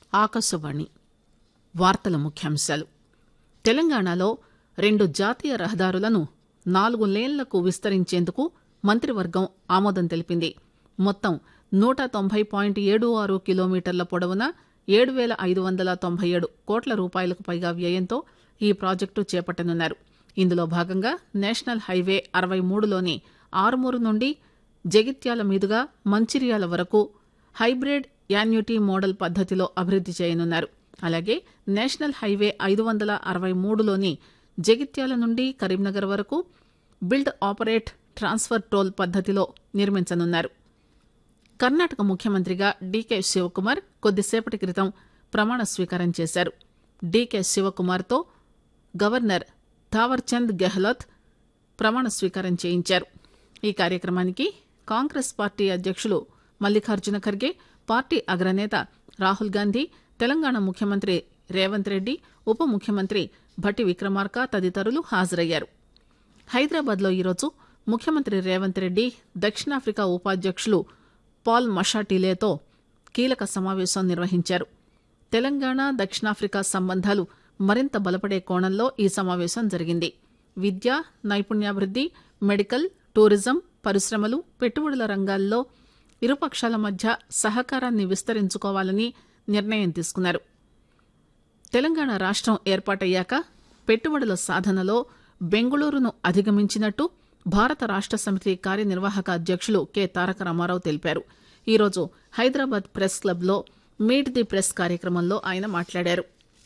ఆకాశవాణి వార్తల ముఖ్యాంశాలు తెలంగాణలో రెండు జాతీయ రహదారులను నాలుగు లేన్లకు విస్తరించేందుకు మంత్రివర్గం ఆమోదం తెలిపింది మొత్తం నూట తొంభై పాయింట్ ఏడు ఆరు కిలోమీటర్ల పొడవున ఏడు పేల ఐదు వందల తొంభై ఏడు కోట్ల రూపాయలకు పైగా వ్యయంతో ఈ ప్రాజెక్టు చేపట్టనున్నారు ఇందులో భాగంగా నేషనల్ హైవే అరవై మూడులోని ఆరుమూరు నుండి జగిత్యాల మీదుగా మంచిర్యాల వరకు హైబ్రిడ్ యాన్యుటీ మోడల్ పద్దతిలో అభివృద్ది చేయనున్నారు అలాగే నేషనల్ హైవే ఐదు వందల అరవై మూడులోని జగిత్యాల నుండి కరీంనగర్ వరకు బిల్డ్ ఆపరేట్ ట్రాన్స్ఫర్ టోల్ పద్దతిలో నిర్మించనున్నారు కర్ణాటక ముఖ్యమంత్రిగా డీకే శివకుమార్ కొద్దిసేపటి క్రితం ప్రమాణ స్వీకారం చేశారు డీకే శివకుమార్తో గవర్నర్ థావర్చంద్ గెహ్లోత్ ప్రమాణ స్వీకారం చేయించారు ఈ కార్యక్రమానికి కాంగ్రెస్ పార్టీ అధ్యక్షులు మల్లికార్జున ఖర్గే పార్టీ అగ్రనేత రాహుల్ గాంధీ తెలంగాణ ముఖ్యమంత్రి రేవంత్ రెడ్డి ఉప ముఖ్యమంత్రి భట్టి విక్రమార్క తదితరులు హాజరయ్యారు హైదరాబాద్లో ఈరోజు ముఖ్యమంత్రి రేవంత్ రెడ్డి దక్షిణాఫ్రికా ఉపాధ్యక్షులు పాల్ మషాటిలేతో కీలక సమావేశం నిర్వహించారు తెలంగాణ దక్షిణాఫ్రికా సంబంధాలు మరింత బలపడే కోణంలో ఈ సమావేశం జరిగింది విద్య నైపుణ్యాభివృద్ది మెడికల్ టూరిజం పరిశ్రమలు పెట్టుబడుల రంగాల్లో ఇరుపక్షాల మధ్య సహకారాన్ని విస్తరించుకోవాలని నిర్ణయం తీసుకున్నారు తెలంగాణ రాష్టం ఏర్పాటయ్యాక పెట్టుబడుల సాధనలో బెంగళూరును అధిగమించినట్టు భారత రాష్ట సమితి కార్యనిర్వాహక అధ్యక్షులు కె తారక రామారావు తెలిపారు ఈరోజు హైదరాబాద్ ప్రెస్ క్లబ్లో మీట్ ది ప్రెస్ కార్యక్రమంలో ఆయన మాట్లాడారు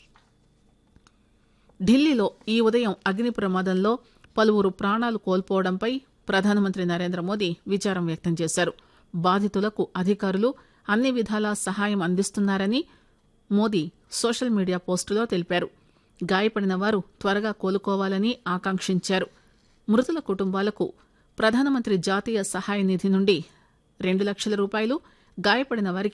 ఢిల్లీలో ఈ ఉదయం అగ్ని ప్రమాదంలో పలువురు ప్రాణాలు కోల్పోవడంపై ప్రధానమంత్రి నరేంద్ర మోదీ విచారం వ్యక్తం చేశారు బాధితులకు అధికారులు అన్ని విధాలా సహాయం అందిస్తున్నారని మోదీ సోషల్ మీడియా పోస్టులో తెలిపారు గాయపడిన వారు త్వరగా కోలుకోవాలని ఆకాంక్షించారు మృతుల కుటుంబాలకు ప్రధానమంత్రి జాతీయ సహాయ నిధి నుండి రెండు లక్షల రూపాయలు గాయపడిన వారికి